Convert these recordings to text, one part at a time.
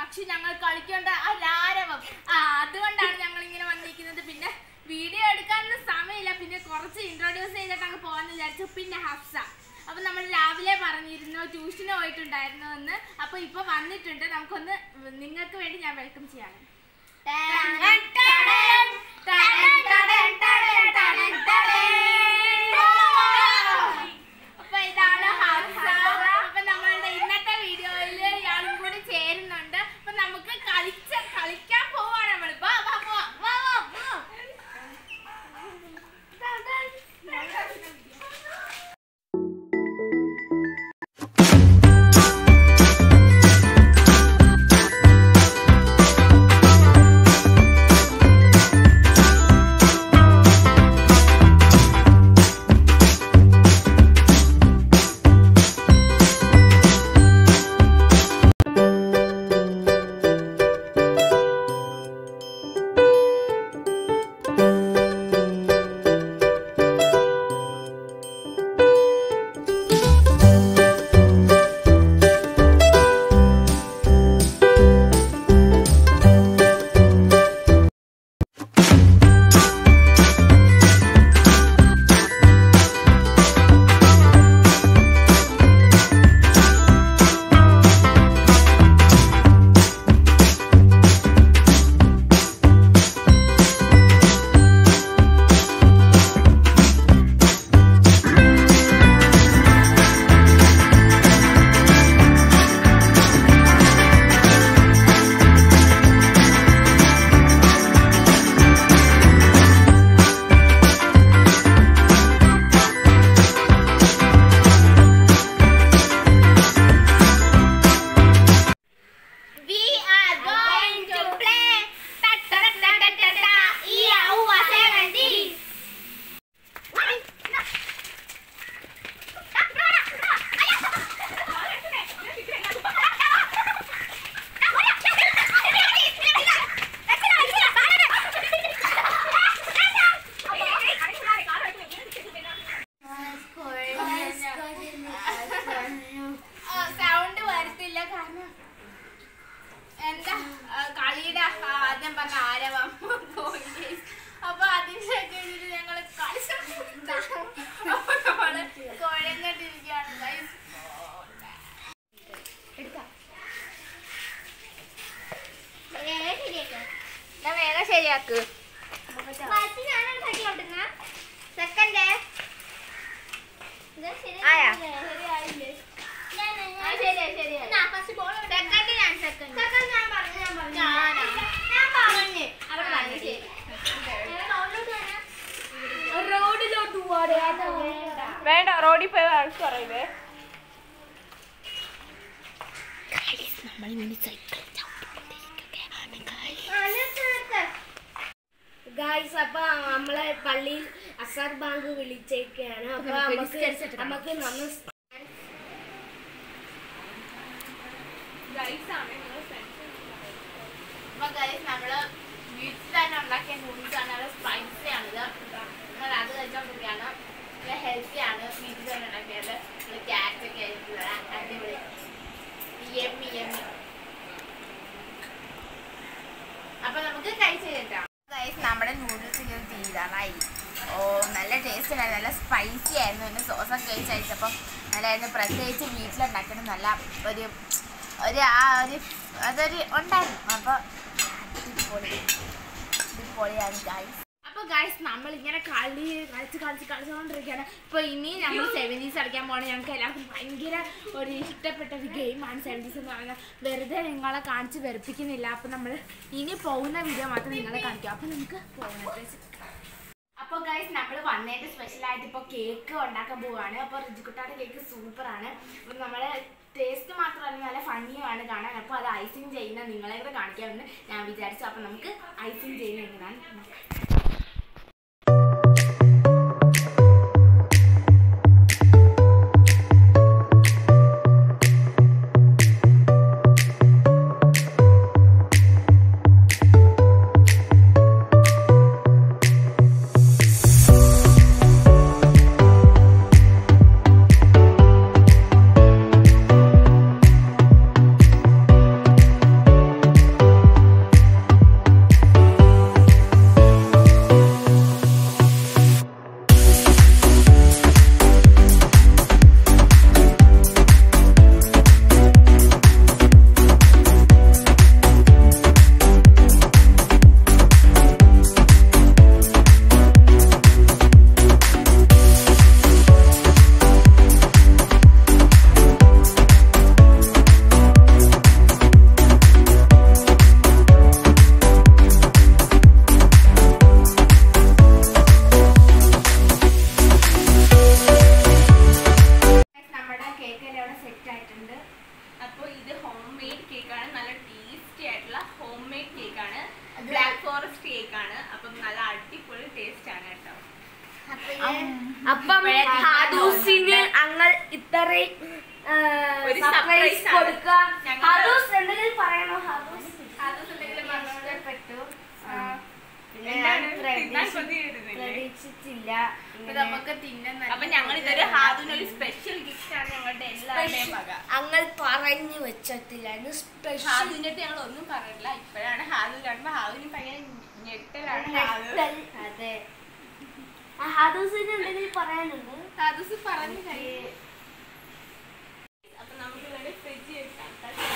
പക്ഷെ ഞങ്ങൾ കളിക്കേണ്ട ആ ലാരവം ആ അതുകൊണ്ടാണ് ഞങ്ങൾ ഇങ്ങനെ വന്നിരിക്കുന്നത് പിന്നെ വീഡിയോ എടുക്കാനൊന്നും സമയമില്ല പിന്നെ കുറച്ച് ഇൻട്രൊഡ്യൂസ് ചെയ്തിട്ട് അങ്ങ് പോകാന്ന് വിചാരിച്ചു പിന്നെ ഹഫ്സ അപ്പൊ നമ്മൾ രാവിലെ പറഞ്ഞിരുന്നു ട്യൂഷന് പോയിട്ടുണ്ടായിരുന്നു എന്ന് അപ്പൊ ഇപ്പൊ വന്നിട്ടുണ്ട് നമുക്കൊന്ന് നിങ്ങൾക്ക് വേണ്ടി ഞാൻ വെൽക്കം ചെയ്യാണ് അപ്പൊ ഇതാണ് ഹഫ്സ അപ്പൊ നമ്മളുടെ ഇന്നത്തെ വീഡിയോയിൽ ഇയാളും കൂടി ചേരുന്നുണ്ട് അപ്പൊ നമുക്ക് കളിച്ച കളിക്കാൻ പോവാണ് നമ്മൾ വാ വാ വാ വാ വാ വാ We are going to play ta ta ta ta ta ta Iya Uwa 70. Sound വരത്തില്ല കാരണം എന്താ ആ, കളിയുടെ ആ, ആദ്യം പറഞ്ഞ ആരവം പോയി guys. അപ്പൊ അതിന്റെ കഴിഞ്ഞിട്ട് ഞങ്ങള് കളിച്ചു അപ്പൊ നമ്മള് കുഴങ്ങിട്ടിരിക്കുകയാണ് guys. എടുക്കാം. ഞാൻ വേഗം ശരിയാക്ക് ആയാ? ആ, ശരിയായി, ശരിയായി. Second ഞാൻ second. ഞാനാ. അവിടെ വന്നു, ശരി. റോഡിലോട്ട് പോവാടെ അതാ വേണ്ട വേണ്ട റോഡിൽ പോയി ആൾക്ക് പറയുവേ ഗായ്സ് അപ്പൊ നമ്മളെ പള്ളിയിൽ അസാർ ബാങ്ക് വിളിച്ചേക്കാണ് അപ്പൊ നമുക്ക് നമുക്ക് നിസ്കരിച്ചിട്ട് കാണാം. നമുക്ക് നമസ് അപ്പൊ ഗൈസ് നമ്മള് വീട്ടിൽ തന്നെ ഉണ്ടാക്കിയ നൂഡിൽസ് ആണ് നല്ല സ്പൈസി ആണിത് നമ്മൾ അത് കഴിച്ചോണ്ടിരിക്കുകയാണ് നല്ല ഹെൽത്തി ആണ് വീട്ടിൽ തന്നെ ഉണ്ടാക്കിയത് ക്യാരറ്റ് ഒക്കെ ആയിരിക്കും അടിപൊളി യമ്മി യമ്മി അപ്പൊ നമുക്ക് കഴിച്ചു കേട്ടാം ഗൈസ് നമ്മുടെ നൂഡിൽസ് ഇങ്ങനെ തീരാറായി ഓ നല്ല ടേസ്റ്റ് ഉണ്ടായിരുന്നു നല്ല സ്പൈസി ആയിരുന്നു പിന്നെ സോസൊക്കെ കഴിച്ച് കഴിച്ചപ്പോൾ നല്ലായിരുന്നു പ്രത്യേകിച്ച് വീട്ടിലുണ്ടാക്കിയത് നല്ല ഒരു ഒരു ആ ഒരു അതൊരു ഉണ്ടായിരുന്നു അപ്പോൾ അടിപൊളി അടിപൊളിയാണ് ഗൈസ് അപ്പോൾ ഗൈസ് നമ്മൾ ഇങ്ങനെ കളി കളിച്ച് കളിച്ച് കളിച്ചുകൊണ്ടിരിക്കുകയാണ് ഇപ്പോൾ ഇനി നമ്മൾ സെവൻറ്റീസ് കളിക്കാൻ പോകണം ഞങ്ങൾക്ക് എല്ലാവർക്കും ഭയങ്കര ഒരു ഇഷ്ടപ്പെട്ട ഒരു ഗെയിമാണ് സെവൻറ്റീസ് എന്ന് പറയുന്നത് വെറുതെ നിങ്ങളെ കാണിച്ച് വെറുപ്പിക്കുന്നില്ല അപ്പോൾ നമ്മൾ ഇനി പോകുന്ന വീഡിയോ മാത്രം നിങ്ങളെ കാണിക്കും അപ്പോൾ നമുക്ക് പോകുന്നത് അപ്പോൾ ഗൈസ് നമ്മൾ വന്നതിൻ്റെ സ്പെഷ്യലായിട്ട് ഇപ്പോൾ കേക്ക് ഉണ്ടാക്കാൻ പോവുകയാണ് അപ്പോൾ റിജിക്കുട്ടായുടെ കേക്ക് സൂപ്പറാണ് അപ്പോൾ നമ്മൾ ടേസ്റ്റ് മാത്രമല്ല നല്ല ഫണ്ണിയുമാണ് കാണാൻ അപ്പോൾ അത് ഐസിങ് ചെയ്യുന്ന നിങ്ങളെ കൂടെ കാണിക്കാമെന്ന് ഞാൻ വിചാരിച്ചു അപ്പോൾ നമുക്ക് ഐസിങ് ചെയ്യുന്ന എങ്ങനെയാണ് നോക്കാം. ഫോറസ്റ്റ് കേക്ക് ആണ് അപ്പം നല്ല അടിപൊളി ടേസ്റ്റ് ആണ് കേട്ടോ അപ്പം ഹാദൂസിന് അങ്ങൾ ഇത്രയും ഒരു സർപ്രൈസ് surprise ആണ്. കൊടുക്കുക ഞങ്ങൾ- ഹാദൂസ് എന്തെങ്കിലും പറയണോ ഹാദൂസ് പിന്നെ ഞാൻ എന്താണ്? തിന്നാൻ പ്രതീക്ഷി- കൊതിയായിരുന്നില്ലേ? പ്രതീക്ഷിച്ചില്ല അപ്പൊ ഇങ്ങനെ. നമുക്ക് തിന്നാൻ നല്ല അപ്പൊ ഞങ്ങൾ ഇതൊരു ഹാദിന് ഒരു സ്പെഷ്യൽ ഗിഫ്റ്റ് ആണ് ഞങ്ങളുടെ എല്ലാവരുടെയും വക അങ്ങൾ പറഞ്ഞു വെച്ചിട്ടില്ല സ്പെഷ്യൽ ഹാദിന്റെ അടുത്ത് ഞങ്ങൾ ഒന്നും പറഞ്ഞില്ല ഇപ്പോഴാണ് ഹാദു കാണുമ്പോ ഹാദിന് ഭയങ്കര ഞെട്ടലാണ് ഹാദു അതെ ആ, ഹാദൂസിന് എന്തെങ്കിലും പറയാനുണ്ടോ ഹാദൂസ് പറഞ്ഞു കഴിഞ്ഞു അപ്പൊ നമുക്ക് ഇവിടെ ഫ്രിഡ്ജ് വെക്കാം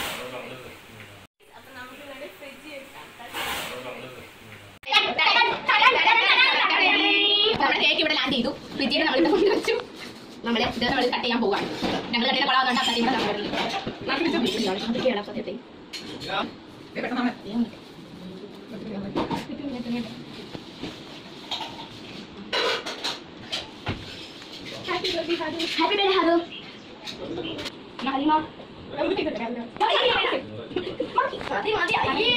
അപ്പൊ നമുക്ക് ഇവിടെ ഫ്രിഡ്ജ് വെക്കാം നമ്മുടെ കേക്ക് ഇവിടെ ലാൻഡ് ചെയ്തു പിറ്റീന് നമ്മൾ ഇവിടെ കൊണ്ടുവച്ചു നമ്മൾ ഇത് നമ്മൾ കട്ട് ചെയ്യാൻ പോവാണ് ഞങ്ങൾ കട്ടിയുടെ കൊളാവുന്നുണ്ട് അപ്പം ഇവിടെ അതൊക്കെയാണ് സത്യത്തിൽ ഹാപ്പി ബർത്ത്ഡേ ഹാദു ഹലിമ മതി മതി അയ്യേ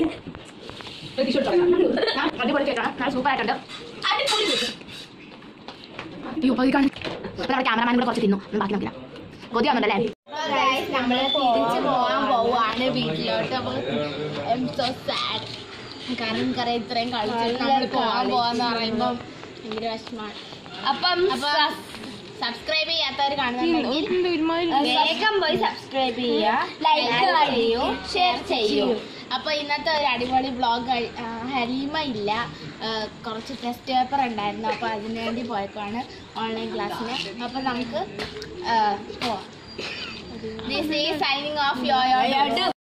അടിപൊളി കേക്കാണ് നല്ല സൂപ്പർ ആയിട്ടുണ്ട് അടിപൊളി കേക്ക് അയ്യോ പകുതി കാണും ഇപ്പൊ നമ്മുടെ ക്യാമറമാൻ കൂടെ കുറച്ച് തിന്നു ഒന്നും ബാക്കി നോക്കില്ല കൊതി വന്നല്ലേ നമ്മള് തിരിച്ചു പോകാൻ പോവാണ് വീട്ടിലോട്ട് അപ്പൊ സോ സാഡ് കാരണം കറ ഇത്രയും കളിച്ചിട്ട് നമ്മൾ പോകാൻ പോവാന്ന് പറയുമ്പോ ഭയങ്കര വിഷമാണ് അപ്പം അപ്പൊ സബ്സ്ക്രൈബ് ചെയ്യാത്തവർ കാണുന്നുണ്ടെങ്കിൽ വേഗം പോയി സബ്സ്ക്രൈബ് ചെയ്യുക ലൈക്ക് ചെയ്യൂ ഷെയർ ചെയ്യൂ അപ്പൊ ഇന്നത്തെ ഒരു അടിപൊളി ബ്ലോഗ് ഹലീമ ഇല്ല ആ, കുറച്ച് ടെസ്റ്റ് പേപ്പർ ഉണ്ടായിരുന്നു അപ്പൊ അതിനു വേണ്ടി പോയപ്പോഴാണ് ഓൺലൈൻ ക്ലാസ്സിന് അപ്പൊ നമുക്ക് ആ, പോവാം this is signing off yo-yo